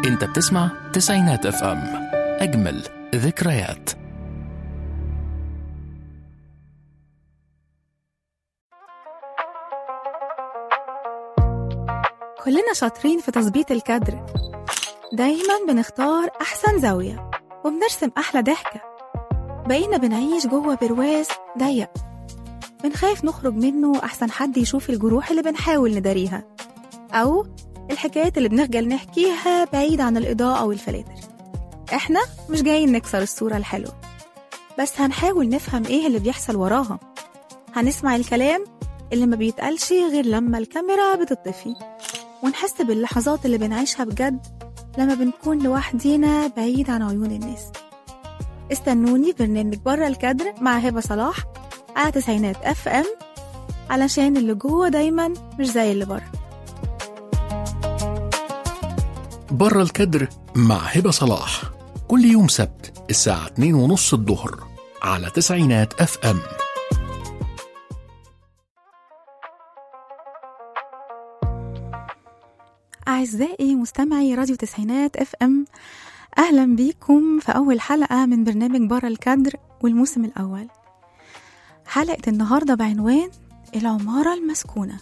انت بتسمع تسعينات اف ام اجمل ذكريات كلنا شاطرين في تظبيط الكادر دايما بنختار أحسن زاوية وبنرسم أحلى ضحكة بقينا بنعيش جوه برواز ضيق بنخاف نخرج منه أحسن حد يشوف الجروح اللي بنحاول نداريها أو الحكايات اللي بنخجل نحكيها بعيد عن الإضاءة والفلاتر إحنا مش جايين نكسر الصورة الحلوة بس هنحاول نفهم إيه اللي بيحصل وراها هنسمع الكلام اللي ما بيتقالش غير لما الكاميرا بتطفي ونحس باللحظات اللي بنعيشها بجد لما بنكون لوحدينا بعيد عن عيون الناس استنوني في برنامج بره الكادر مع هبة صلاح على تسعينات اف ام علشان اللي جوه دايما مش زي اللي بره بره الكدر مع هبة صلاح كل يوم سبت الساعة 2 ونص الظهر على تسعينات اف ام أعزائي مستمعي راديو تسعينات اف ام أهلا بيكم في أول حلقة من برنامج بره الكادر والموسم الأول حلقة النهاردة بعنوان العمارة المسكونة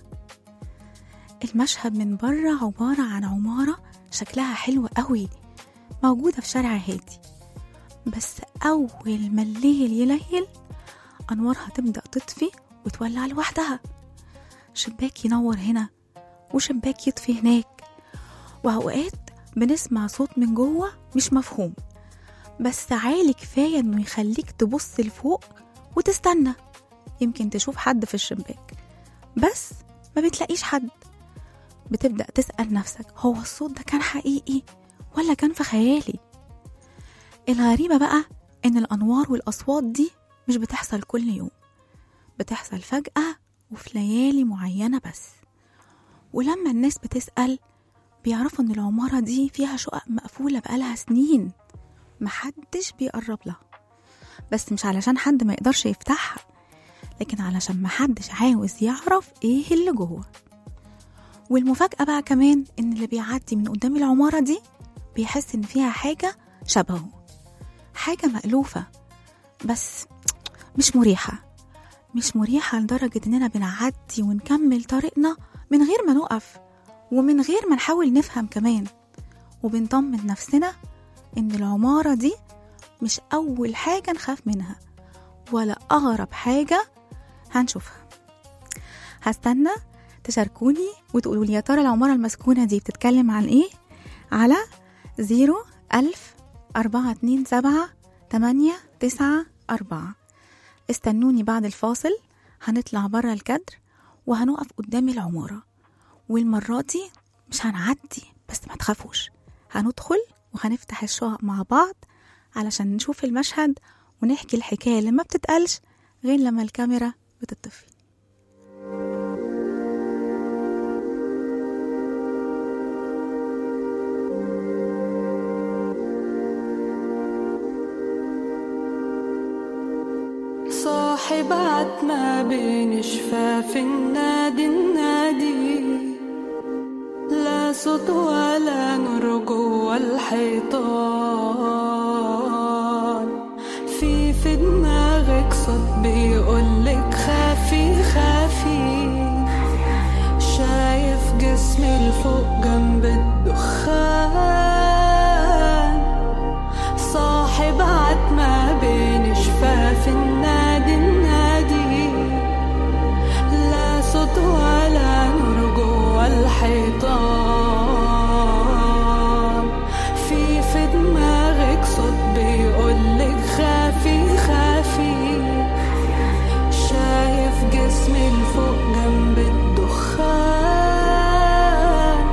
المشهد من بره عبارة عن عمارة شكلها حلو قوي موجودة في شارع هادي بس أول ما الليل يليل أنوارها تبدأ تطفي وتولع لوحدها شباك ينور هنا وشباك يطفي هناك وأوقات بنسمع صوت من جوه مش مفهوم بس عالي كفاية إنه يخليك تبص لفوق وتستنى يمكن تشوف حد في الشباك بس ما بتلاقيش حد بتبدأ تسأل نفسك هو الصوت ده كان حقيقي ولا كان في خيالي الغريبة بقى إن الأنوار والأصوات دي مش بتحصل كل يوم بتحصل فجأة وفي ليالي معينة بس ولما الناس بتسأل بيعرفوا إن العمارة دي فيها شقق مقفولة بقالها سنين محدش بيقرب لها بس مش علشان حد ما يقدرش يفتحها لكن علشان محدش عاوز يعرف ايه اللي جوه والمفاجأة بقى كمان إن اللي بيعدي من قدام العمارة دي بيحس إن فيها حاجة شبهه حاجة مألوفة بس مش مريحة مش مريحة لدرجة إننا بنعدي ونكمل طريقنا من غير ما نقف ومن غير ما نحاول نفهم كمان وبنطمن نفسنا إن العمارة دي مش أول حاجة نخاف منها ولا أغرب حاجة هنشوفها هستنى تشاركوني وتقولوا لي يا ترى العمارة المسكونة دي بتتكلم عن إيه على زيرو ألف أربعة اتنين سبعة تمانية تسعة أربعة استنوني بعد الفاصل هنطلع برا الكدر وهنقف قدام العمارة والمرة دي مش هنعدي بس ما تخافوش هندخل وهنفتح الشقق مع بعض علشان نشوف المشهد ونحكي الحكاية اللي ما بتتقالش غير لما الكاميرا بتطفي صاحب عتمة بين شفاف النادي النادي لا صوت ولا نور جوا الحيطان في في دماغك صوت بيقولك خافي خافي شايف جسمي لفوق جنب الدخان صاحب عتمة بين شفاف النادي النادي لا صوت ولا نور جوا الحيطان في في دماغك صوت بيقولك خافي خافي شايف جسمي لفوق جنب الدخان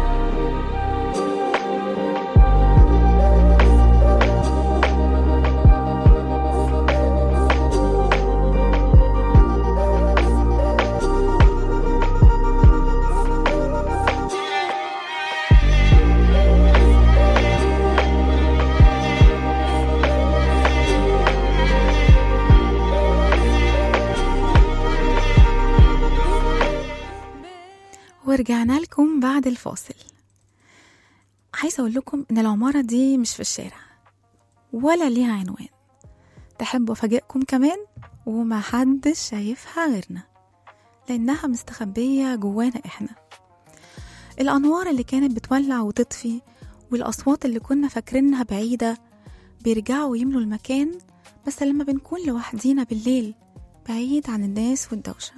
ورجعنا لكم بعد الفاصل عايزة أقول لكم إن العمارة دي مش في الشارع ولا ليها عنوان تحب أفاجئكم كمان وما حدش شايفها غيرنا لأنها مستخبية جوانا إحنا الأنوار اللي كانت بتولع وتطفي والأصوات اللي كنا فاكرينها بعيدة بيرجعوا يملوا المكان بس لما بنكون لوحدينا بالليل بعيد عن الناس والدوشة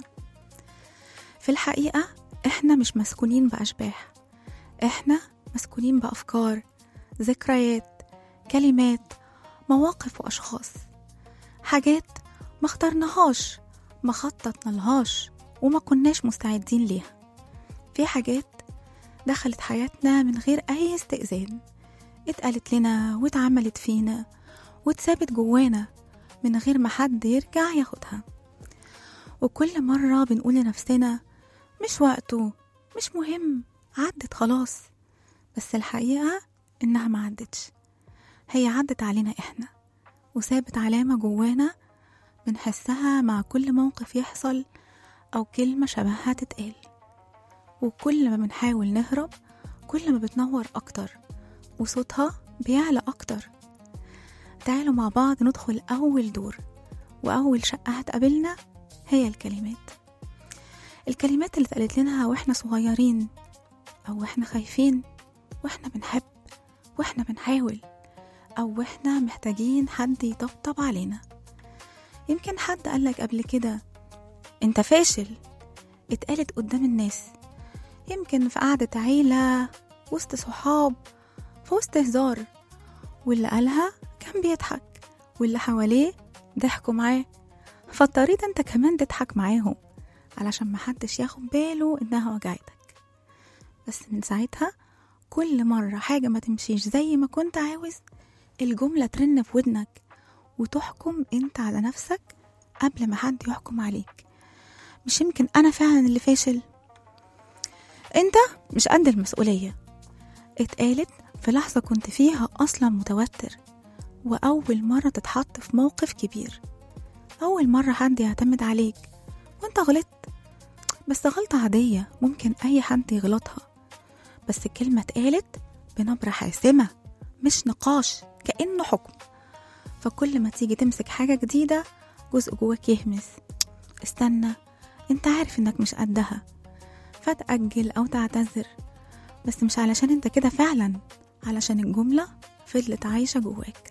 في الحقيقة إحنا مش مسكونين بأشباح إحنا مسكونين بأفكار ذكريات كلمات مواقف وأشخاص حاجات ما اخترناهاش ما خططنا لهاش وما كناش مستعدين ليها في حاجات دخلت حياتنا من غير أي استئذان اتقالت لنا واتعملت فينا واتثابت جوانا من غير ما حد يرجع ياخدها وكل مرة بنقول لنفسنا مش وقته مش مهم عدت خلاص بس الحقيقة إنها ما عدتش هي عدت علينا إحنا وسابت علامة جوانا بنحسها مع كل موقف يحصل أو كلمة شبهها تتقال وكل ما بنحاول نهرب كل ما بتنور أكتر وصوتها بيعلى أكتر تعالوا مع بعض ندخل أول دور وأول شقة هتقابلنا هي الكلمات الكلمات اللي اتقالت لنا واحنا صغيرين أو واحنا خايفين واحنا بنحب واحنا بنحاول أو واحنا محتاجين حد يطبطب علينا يمكن حد قالك قبل كده انت فاشل اتقالت قدام الناس يمكن في قعدة عيلة وسط صحاب في وسط هزار واللي قالها كان بيضحك واللي حواليه ضحكوا معاه فاضطريت انت كمان تضحك معاهم علشان محدش ياخد باله انها وجعتك بس من ساعتها كل مرة حاجة ما تمشيش زي ما كنت عاوز الجملة ترن في ودنك وتحكم انت على نفسك قبل ما حد يحكم عليك مش يمكن انا فعلا اللي فاشل انت مش قد المسؤولية اتقالت في لحظة كنت فيها أصلا متوتر وأول مرة تتحط في موقف كبير أول مرة حد يعتمد عليك وانت غلطت بس غلطة عادية ممكن أي حد يغلطها بس الكلمة اتقالت بنبرة حاسمة مش نقاش كأنه حكم فكل ما تيجي تمسك حاجة جديدة جزء جواك يهمس استنى انت عارف انك مش قدها فتأجل أو تعتذر بس مش علشان انت كده فعلا علشان الجملة فضلت عايشة جواك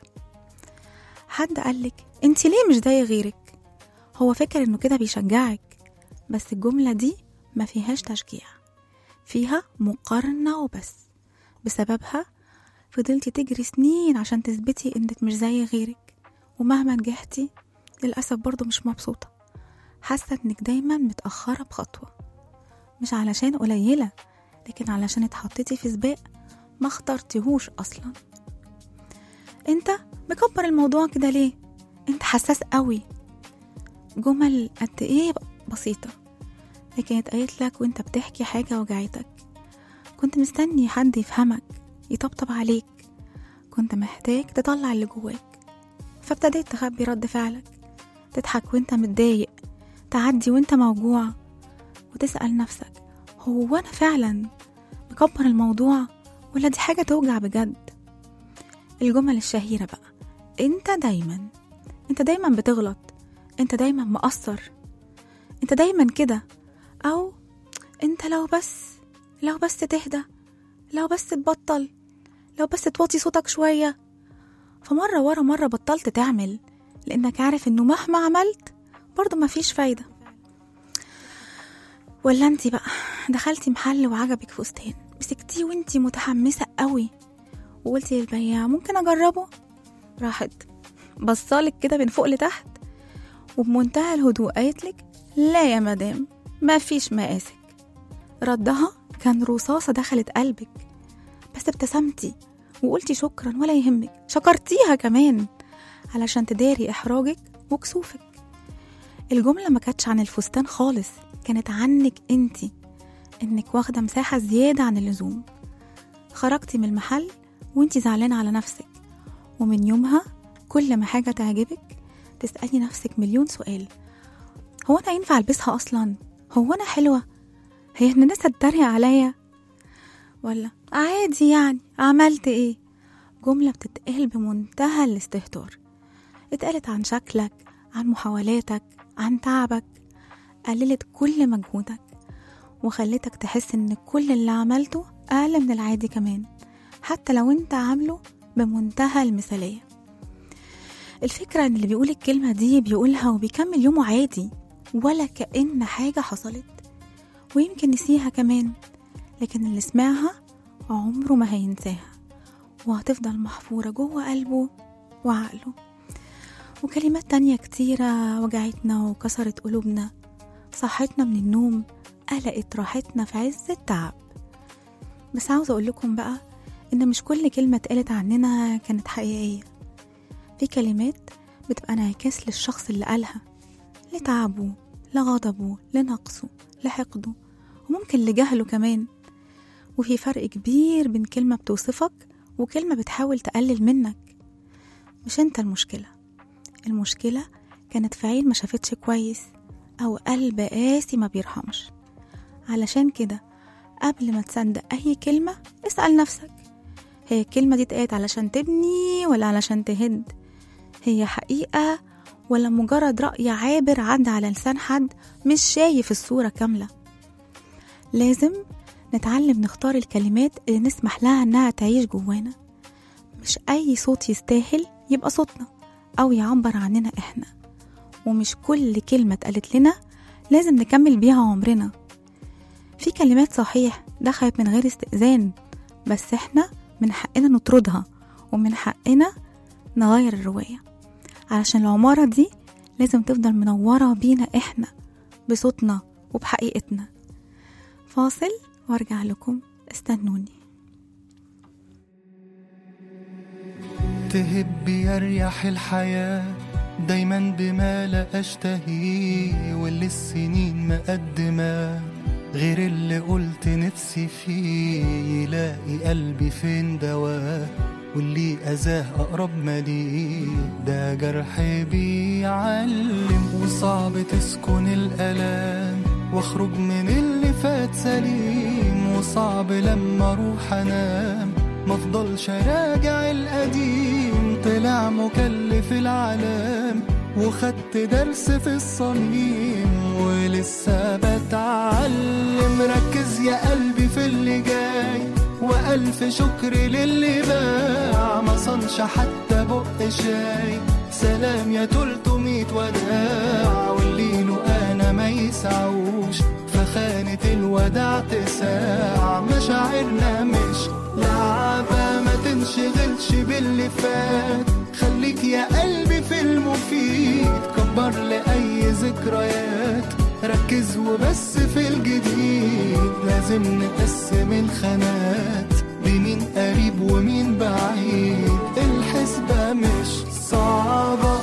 حد قالك انت ليه مش زي غيرك هو فكر انه كده بيشجعك بس الجملة دي ما فيهاش تشجيع فيها مقارنة وبس بسببها فضلتي تجري سنين عشان تثبتي انك مش زي غيرك ومهما نجحتي للأسف برضه مش مبسوطة حاسة انك دايما متأخرة بخطوة مش علشان قليلة لكن علشان اتحطيتي في سباق ما اخترتيهوش اصلا انت مكبر الموضوع كده ليه انت حساس قوي جمل قد ايه بسيطة لكن اتقالت لك وانت بتحكي حاجة وجعتك كنت مستني حد يفهمك يطبطب عليك كنت محتاج تطلع اللي جواك فابتديت تخبي رد فعلك تضحك وانت متضايق تعدي وانت موجوع وتسأل نفسك هو أنا فعلا مكبر الموضوع ولا دي حاجة توجع بجد الجمل الشهيرة بقى انت دايما انت دايما بتغلط انت دايما مقصر انت دايما كده او انت لو بس لو بس تهدى لو بس تبطل لو بس توطي صوتك شوية فمرة ورا مرة بطلت تعمل لأنك عارف إنه مهما عملت برضه مفيش فايدة ولا انتي بقى دخلتي محل وعجبك فستان مسكتيه وانتي متحمسة قوي وقلتي للبياع ممكن أجربه راحت بصالك كده من فوق لتحت وبمنتهى الهدوء قالتلك لا يا مدام ما فيش مقاسك ردها كان رصاصة دخلت قلبك بس ابتسمتي وقلتي شكرا ولا يهمك شكرتيها كمان علشان تداري إحراجك وكسوفك الجملة ما كانتش عن الفستان خالص كانت عنك انتي انك واخدة مساحة زيادة عن اللزوم خرجتي من المحل وانتي زعلانة على نفسك ومن يومها كل ما حاجة تعجبك تسألي نفسك مليون سؤال هو أنا ينفع ألبسها أصلا؟ هو أنا حلوة؟ هي الناس هتتريق عليا؟ ولا عادي يعني عملت ايه جملة بتتقال بمنتهى الاستهتار اتقالت عن شكلك عن محاولاتك عن تعبك قللت كل مجهودك وخلتك تحس ان كل اللي عملته اقل من العادي كمان حتى لو انت عامله بمنتهى المثالية الفكرة ان اللي بيقول الكلمة دي بيقولها وبيكمل يومه عادي ولا كأن حاجة حصلت ويمكن نسيها كمان لكن اللي سمعها عمره ما هينساها وهتفضل محفورة جوه قلبه وعقله وكلمات تانية كتيرة وجعتنا وكسرت قلوبنا صحتنا من النوم قلقت راحتنا في عز التعب بس عاوزة أقول لكم بقى إن مش كل كلمة اتقالت عننا كانت حقيقية في كلمات بتبقى انعكاس للشخص اللي قالها لتعبه لغضبه لنقصه لحقده وممكن لجهله كمان وفي فرق كبير بين كلمة بتوصفك وكلمة بتحاول تقلل منك مش انت المشكلة المشكلة كانت في عين ما شافتش كويس أو قلب قاسي ما بيرحمش علشان كده قبل ما تصدق أي كلمة اسأل نفسك هي الكلمة دي اتقالت علشان تبني ولا علشان تهد هي حقيقة ولا مجرد رأي عابر عدى على لسان حد مش شايف الصورة كاملة لازم نتعلم نختار الكلمات اللي نسمح لها انها تعيش جوانا مش اي صوت يستاهل يبقى صوتنا او يعبر عننا احنا ومش كل كلمة اتقالت لنا لازم نكمل بيها عمرنا في كلمات صحيح دخلت من غير استئذان بس احنا من حقنا نطردها ومن حقنا نغير الرواية علشان العمارة دي لازم تفضل منورة بينا احنا بصوتنا وبحقيقتنا فاصل وارجع لكم استنوني تهب يريح الحياة دايما بما لا أشتهيه واللي السنين مقدمة غير اللي قلت نفسي فيه يلاقي قلبي فين دواه واللي أذاه أقرب ما ليه ده جرح بيعلم وصعب تسكن الألام واخرج من اللي فات سليم وصعب لما اروح انام مفضلش راجع القديم طلع مكلف العالم وخدت درس في الصميم ولسه بتعلم ركز يا قلبي في اللي جاي وألف شكر للي باع ما صنش حتى بق شاي سلام يا تلتمية وداع واللي له أنا ما يسعوش فخانة الوداع تساع مشاعرنا مش لعبة ما تنشغلش باللي فات خليك يا قلبي في المفيد كبر لأي ذكريات ركز وبس في الجديد لازم نقسم الخانات بمين قريب ومين بعيد الحسبة مش صعبة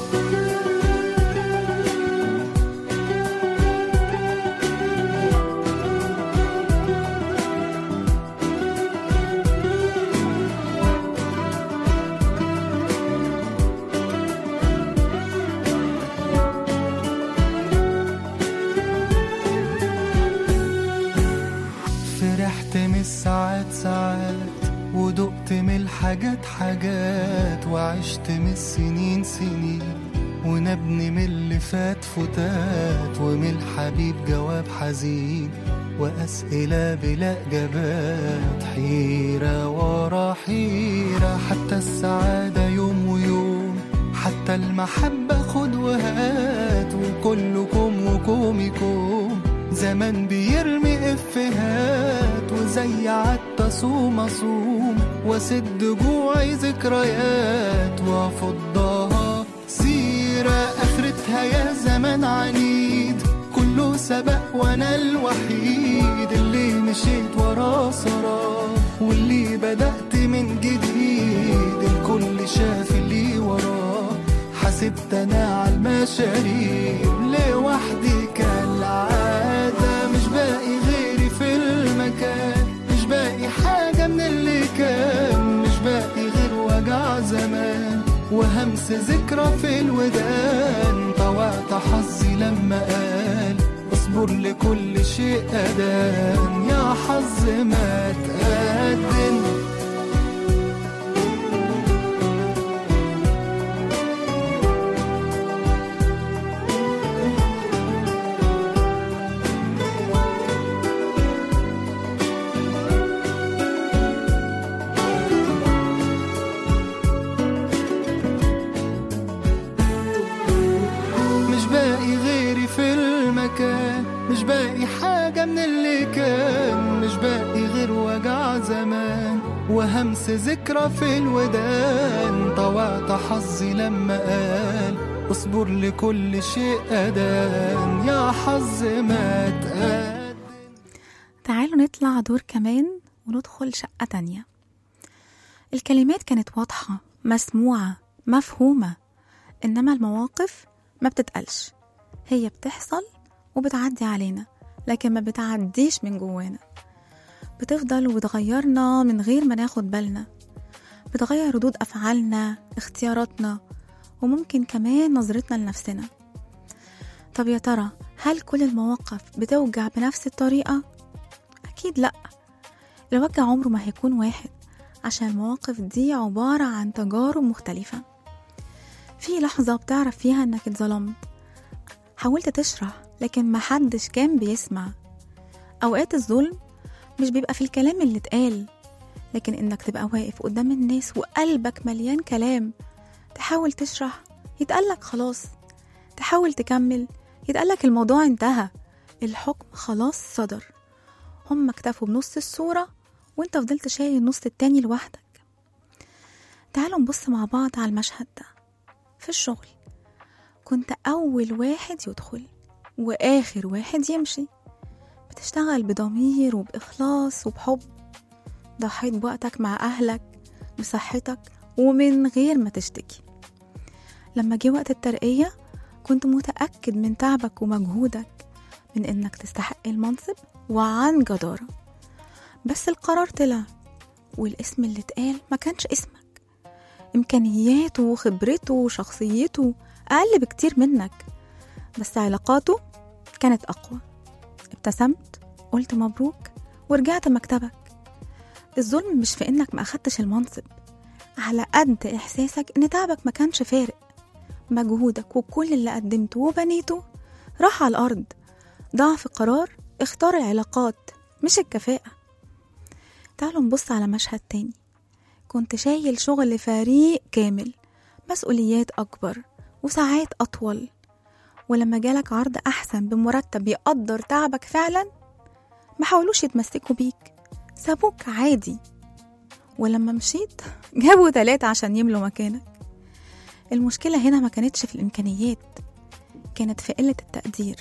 فرحت من الساعات ساعات ودقت من الحاجات حاجات وعشت من السنين سنين ونبني من اللي فات فتات ومن الحبيب جواب حزين وأسئلة بلا إجابات حيرة ورا حيرة حتى السعادة يوم ويوم حتى المحبة خد وهات وكلكم وكومكم زمان بيرمي افهات وزي عدت اصوم اصوم واسد جوعي ذكريات وافضها سيرة اخرتها يا زمان عنيد كله سبق وانا الوحيد اللي مشيت وراه سراه واللي بدأت من جديد الكل شاف اللي وراه حسبت انا على المشاريب لوحدي كالعادة مش باقي غيري في المكان مش باقي حاجة من اللي كان مش باقي غير وجع زمان وهمس ذكرى في الودان طوعت حظي لما قال اصبر لكل شيء أدان يا حظ ما تقاد بتاع زمان وهمس ذكرى في الودان طوعت حظي لما قال اصبر لكل شيء أدان يا حظ ما تقال تعالوا نطلع دور كمان وندخل شقة تانية الكلمات كانت واضحة مسموعة مفهومة إنما المواقف ما بتتقالش هي بتحصل وبتعدي علينا لكن ما بتعديش من جوانا بتفضل وبتغيرنا من غير ما ناخد بالنا بتغير ردود أفعالنا اختياراتنا وممكن كمان نظرتنا لنفسنا طب يا ترى هل كل المواقف بتوجع بنفس الطريقة؟ أكيد لأ الوجع عمره ما هيكون واحد عشان المواقف دي عبارة عن تجارب مختلفة في لحظة بتعرف فيها إنك اتظلمت حاولت تشرح لكن محدش كان بيسمع أوقات الظلم مش بيبقى في الكلام اللي اتقال لكن إنك تبقى واقف قدام الناس وقلبك مليان كلام تحاول تشرح يتقالك خلاص تحاول تكمل يتقالك الموضوع انتهى الحكم خلاص صدر هم اكتفوا بنص الصورة وانت فضلت شايل النص التاني لوحدك تعالوا نبص مع بعض على المشهد ده في الشغل كنت أول واحد يدخل وآخر واحد يمشي بتشتغل بضمير وبإخلاص وبحب ضحيت بوقتك مع أهلك بصحتك ومن غير ما تشتكي لما جه وقت الترقية كنت متأكد من تعبك ومجهودك من إنك تستحق المنصب وعن جدارة بس القرار طلع والاسم اللي اتقال ما كانش اسمك إمكانياته وخبرته وشخصيته أقل بكتير منك بس علاقاته كانت أقوى ابتسمت قلت مبروك ورجعت مكتبك الظلم مش في إنك ما أخدتش المنصب على قد إحساسك إن تعبك ما كانش فارق مجهودك وكل اللي قدمته وبنيته راح على الأرض ضعف قرار اختار العلاقات مش الكفاءة تعالوا نبص على مشهد تاني كنت شايل شغل فريق كامل مسؤوليات أكبر وساعات أطول ولما جالك عرض أحسن بمرتب يقدر تعبك فعلا ما حاولوش يتمسكوا بيك سابوك عادي ولما مشيت جابوا تلاتة عشان يملوا مكانك المشكلة هنا ما كانتش في الإمكانيات كانت في قلة التقدير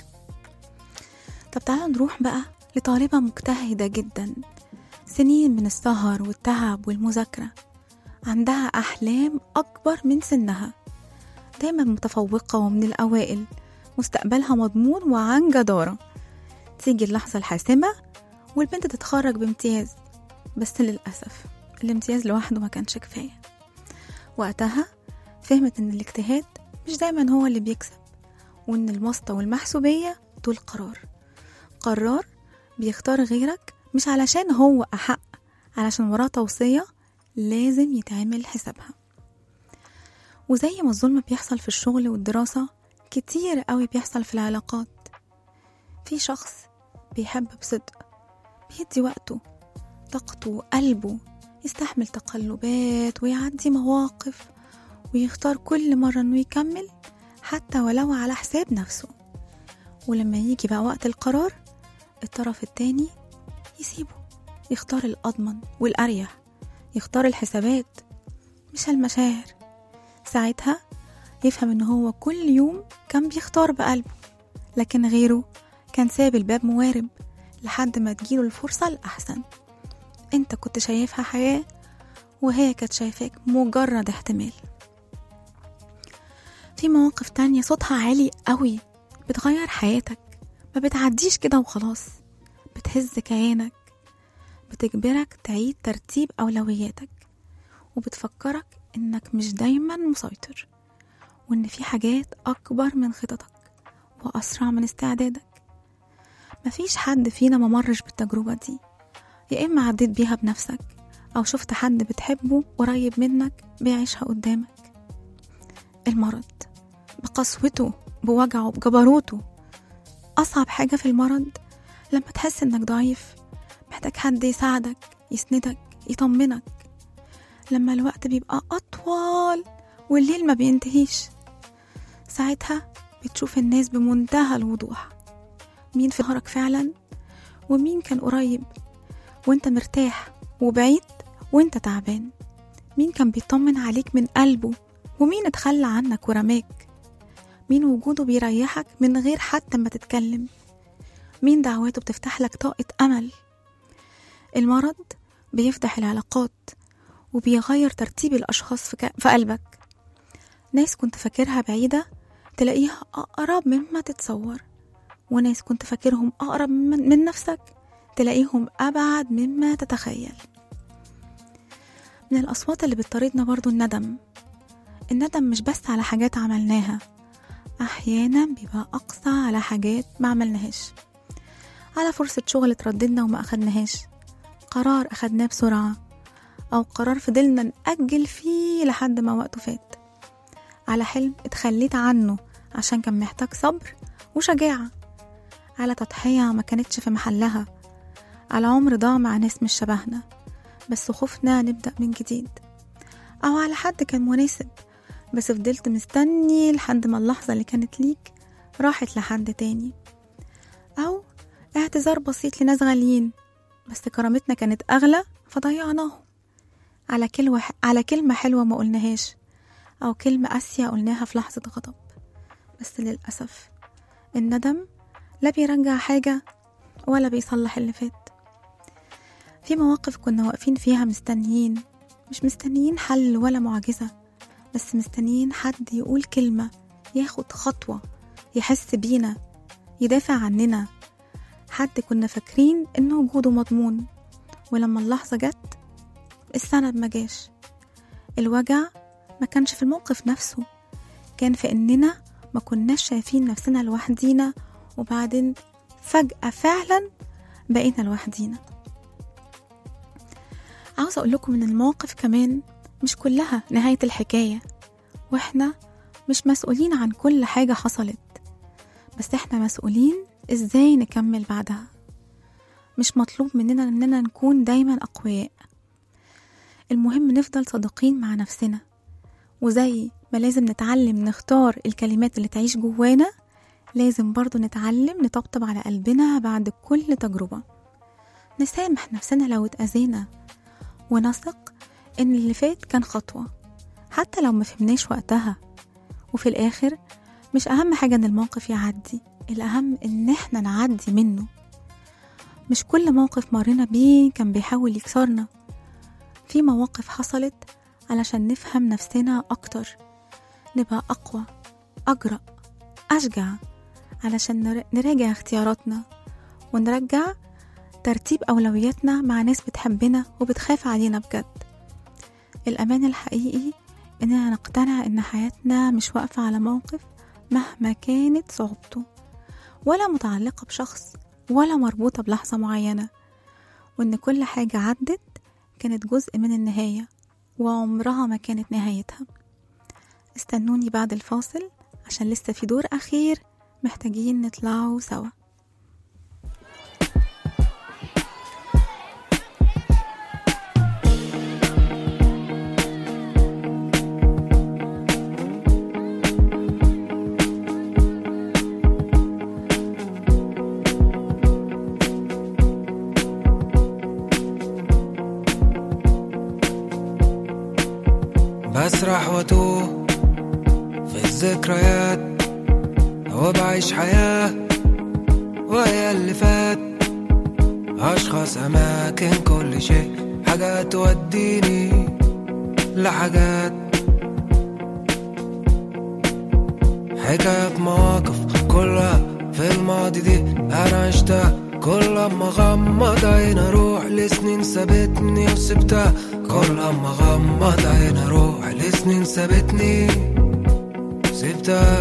طب تعالوا نروح بقى لطالبة مجتهدة جدا سنين من السهر والتعب والمذاكرة عندها أحلام أكبر من سنها دايما متفوقة ومن الأوائل مستقبلها مضمون وعن جدارة تيجي اللحظة الحاسمة والبنت تتخرج بامتياز بس للأسف الامتياز لوحده ما كانش كفاية وقتها فهمت إن الاجتهاد مش دايما هو اللي بيكسب وإن الواسطة والمحسوبية دول قرار قرار بيختار غيرك مش علشان هو أحق علشان وراه توصية لازم يتعمل حسابها وزي ما الظلم بيحصل في الشغل والدراسة كتير قوي بيحصل في العلاقات في شخص بيحب بصدق بيدي وقته طاقته وقلبه يستحمل تقلبات ويعدي مواقف ويختار كل مرة انه يكمل حتى ولو على حساب نفسه ولما يجي بقى وقت القرار الطرف التاني يسيبه يختار الأضمن والأريح يختار الحسابات مش المشاعر ساعتها يفهم ان هو كل يوم كان بيختار بقلبه لكن غيره كان ساب الباب موارب لحد ما تجيله الفرصة الأحسن انت كنت شايفها حياة وهي كانت شايفاك مجرد احتمال في مواقف تانية صوتها عالي قوي بتغير حياتك ما بتعديش كده وخلاص بتهز كيانك بتجبرك تعيد ترتيب أولوياتك وبتفكرك إنك مش دايما مسيطر وإن في حاجات أكبر من خططك وأسرع من استعدادك مفيش حد فينا ممرش بالتجربة دي يا إما عديت بيها بنفسك أو شفت حد بتحبه قريب منك بيعيشها قدامك المرض بقسوته بوجعه بجبروته أصعب حاجة في المرض لما تحس إنك ضعيف محتاج حد يساعدك يسندك يطمنك لما الوقت بيبقى أطول والليل ما بينتهيش ساعتها بتشوف الناس بمنتهى الوضوح مين في ظهرك فعلا ومين كان قريب وانت مرتاح وبعيد وانت تعبان مين كان بيطمن عليك من قلبه ومين اتخلى عنك ورماك مين وجوده بيريحك من غير حتى ما تتكلم مين دعواته بتفتح لك طاقة أمل المرض بيفضح العلاقات وبيغير ترتيب الأشخاص في, ك... في قلبك ناس كنت فاكرها بعيدة تلاقيها أقرب مما تتصور وناس كنت فاكرهم أقرب من, من نفسك تلاقيهم أبعد مما تتخيل من الأصوات اللي بتطاردنا برضو الندم الندم مش بس على حاجات عملناها أحيانا بيبقى أقصى على حاجات ما عملناهاش على فرصة شغل اترددنا وما أخدناهاش قرار أخدناه بسرعة أو قرار فضلنا نأجل فيه لحد ما وقته فات على حلم اتخليت عنه عشان كان محتاج صبر وشجاعة على تضحية ما كانتش في محلها على عمر ضاع مع ناس مش شبهنا بس خفنا نبدأ من جديد أو على حد كان مناسب بس فضلت مستني لحد ما اللحظة اللي كانت ليك راحت لحد تاني أو اعتذار بسيط لناس غاليين بس كرامتنا كانت أغلى فضيعناهم على كل على كلمة حلوة ما قلناهاش أو كلمة قاسية قلناها في لحظة غضب بس للأسف الندم لا بيرجع حاجة ولا بيصلح اللي فات في مواقف كنا واقفين فيها مستنيين مش مستنيين حل ولا معجزة بس مستنيين حد يقول كلمة ياخد خطوة يحس بينا يدافع عننا حد كنا فاكرين إن وجوده مضمون ولما اللحظة جت السند ما جاش الوجع ما كانش في الموقف نفسه كان في إننا ما كناش شايفين نفسنا لوحدينا وبعدين فجأة فعلا بقينا لوحدينا عاوز أقول لكم إن المواقف كمان مش كلها نهاية الحكاية وإحنا مش مسؤولين عن كل حاجة حصلت بس إحنا مسؤولين إزاي نكمل بعدها مش مطلوب مننا إننا نكون دايما أقوياء المهم نفضل صادقين مع نفسنا وزي ما لازم نتعلم نختار الكلمات اللي تعيش جوانا لازم برضو نتعلم نطبطب على قلبنا بعد كل تجربة نسامح نفسنا لو اتأذينا ونثق إن اللي فات كان خطوة حتى لو ما فهمناش وقتها وفي الآخر مش أهم حاجة إن الموقف يعدي الأهم إن إحنا نعدي منه مش كل موقف مرينا بيه كان بيحاول يكسرنا في مواقف حصلت علشان نفهم نفسنا أكتر نبقى أقوى أجرأ أشجع علشان نراجع اختياراتنا ونرجع ترتيب أولوياتنا مع ناس بتحبنا وبتخاف علينا بجد الأمان الحقيقي إننا نقتنع إن حياتنا مش واقفة على موقف مهما كانت صعوبته ولا متعلقة بشخص ولا مربوطة بلحظة معينة وإن كل حاجة عدت كانت جزء من النهاية وعمرها ما كانت نهايتها استنوني بعد الفاصل عشان لسه في دور أخير محتاجين نطلعوا سوا بسرح واتوه في الذكريات وبعيش حياة وهي اللي فات أشخاص أماكن كل شيء حاجات توديني لحاجات حكايات مواقف كلها في الماضي دي أنا عشتها كل ما غمض عين اروح لسنين سابتني وسبتها كل ما غمض عين اروح لسنين سابتني سبتها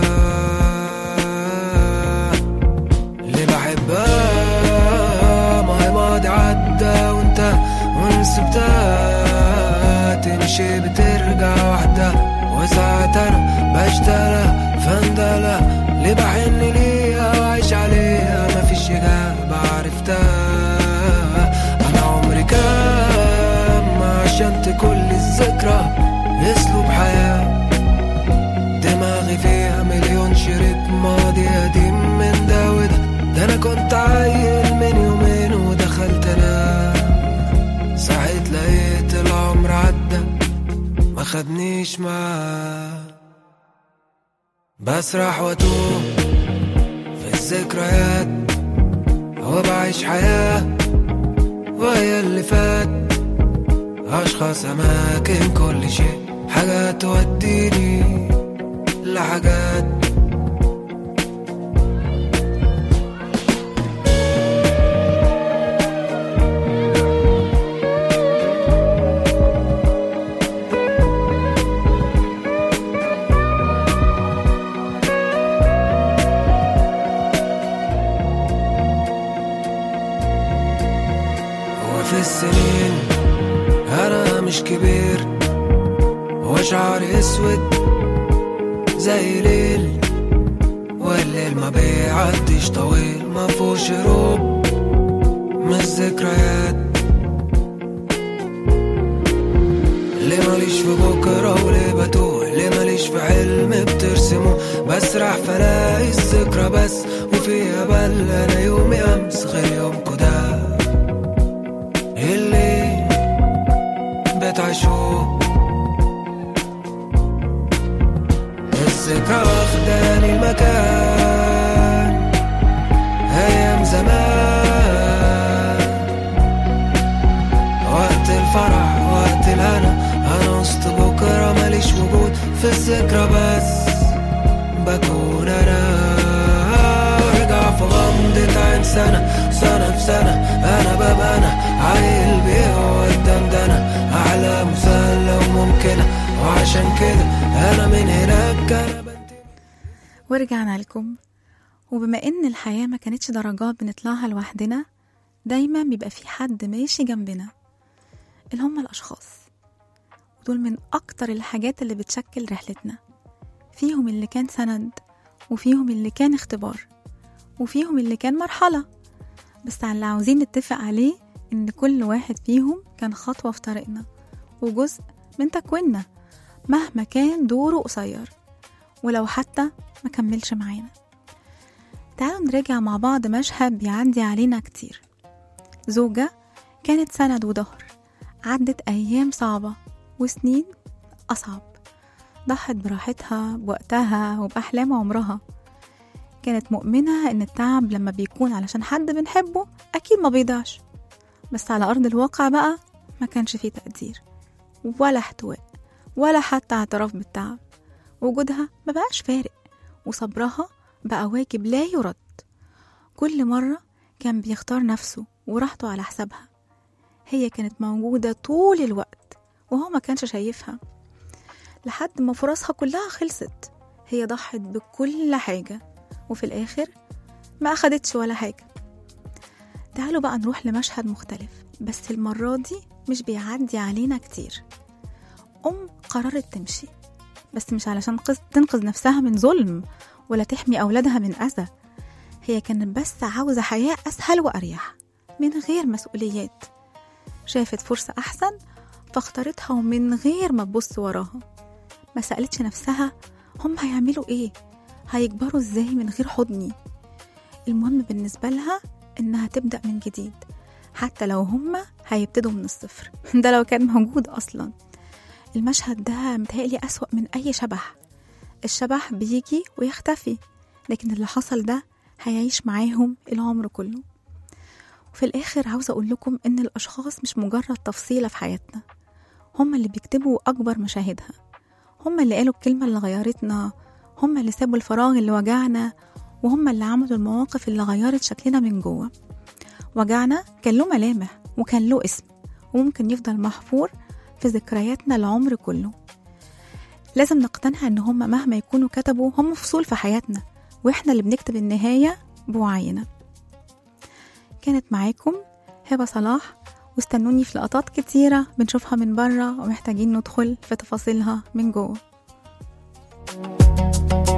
اللي بحبها ما هي ماضي عدى وانت وان سبتها تمشي بترجع وحدها وساعات انا بشتغل فندلة اللي بحن ليها وعيش عليها مفيش إجابة عرفتها أنا عمري كام ما عشمت كل الذكرى أسلوب حياة دماغي فيها مليون شريط ماضي قديم من ده وده ده أنا كنت عيل من يومين ودخلت أنا صح ما خدنيش معاه بسرح واتوه في الذكريات وبعيش حياة وهي اللي فات أشخاص أماكن كل شيء حاجات توديني لحاجات وفي السنين أنا مش كبير وشعري أسود زي ليل والليل ما بيعديش طويل ما فيهوش هروب من الذكريات ليه ماليش في بكرة وليه بتوه ليه ماليش في حلم بترسمه بسرح فلاقي الذكرى بس وفيها بل أنا يومي أمس غير يومكو ده اللي بتعيشوه الذكرى واخداني المكان أيام زمان وقت الفرح وقت الهنا أنا وسط بكرة ماليش وجود في الذكرى بس بكون أنا أرجع في غمضة عين سنة سنة في سنة أنا ببقى أنا عيل بيه والدندنة أحلام مسلة وممكنة وعشان كده أنا من هناك أنا بنتمي ورجعنا لكم وبما ان الحياة ما كانتش درجات بنطلعها لوحدنا دايما بيبقى في حد ماشي جنبنا اللي هم الأشخاص ودول من أكتر الحاجات اللي بتشكل رحلتنا فيهم اللي كان سند وفيهم اللي كان اختبار وفيهم اللي كان مرحلة بس على اللي عاوزين نتفق عليه إن كل واحد فيهم كان خطوة في طريقنا وجزء من تكويننا مهما كان دوره قصير ولو حتى ما كملش معانا تعالوا نراجع مع بعض مشهد بيعدي علينا كتير زوجة كانت سند وظهر عدت أيام صعبة وسنين أصعب ضحت براحتها بوقتها وبأحلام عمرها كانت مؤمنة إن التعب لما بيكون علشان حد بنحبه أكيد ما بيضيعش بس على أرض الواقع بقى ما كانش فيه تقدير ولا احتواء ولا حتى اعتراف بالتعب وجودها ما بقاش فارق وصبرها بقى واجب لا يرد كل مرة كان بيختار نفسه وراحته على حسابها هي كانت موجودة طول الوقت وهو ما كانش شايفها لحد ما فرصها كلها خلصت هي ضحت بكل حاجة وفي الآخر ما أخدتش ولا حاجة تعالوا بقى نروح لمشهد مختلف بس المرة دي مش بيعدي علينا كتير أم قررت تمشي بس مش علشان قص- تنقذ نفسها من ظلم ولا تحمي أولادها من أذى هي كانت بس عاوزة حياة أسهل وأريح من غير مسؤوليات شافت فرصة أحسن فاختارتها ومن غير ما تبص وراها ما سألتش نفسها هم هيعملوا إيه هيكبروا إزاي من غير حضني المهم بالنسبة لها إنها تبدأ من جديد حتى لو هما هيبتدوا من الصفر ده لو كان موجود أصلا المشهد ده متهيألي أسوأ من أي شبح الشبح بيجي ويختفي لكن اللي حصل ده هيعيش معاهم العمر كله وفي الآخر عاوزة أقول لكم إن الأشخاص مش مجرد تفصيلة في حياتنا هما اللي بيكتبوا أكبر مشاهدها هما اللي قالوا الكلمة اللي غيرتنا هما اللي سابوا الفراغ اللي وجعنا وهما اللي عملوا المواقف اللي غيرت شكلنا من جوه وجعنا كان له ملامح وكان له اسم وممكن يفضل محفور في ذكرياتنا العمر كله لازم نقتنع ان هما مهما يكونوا كتبوا هم فصول في حياتنا واحنا اللي بنكتب النهاية بوعينا كانت معاكم هبة صلاح واستنوني في لقطات كتيرة بنشوفها من بره ومحتاجين ندخل في تفاصيلها من جوه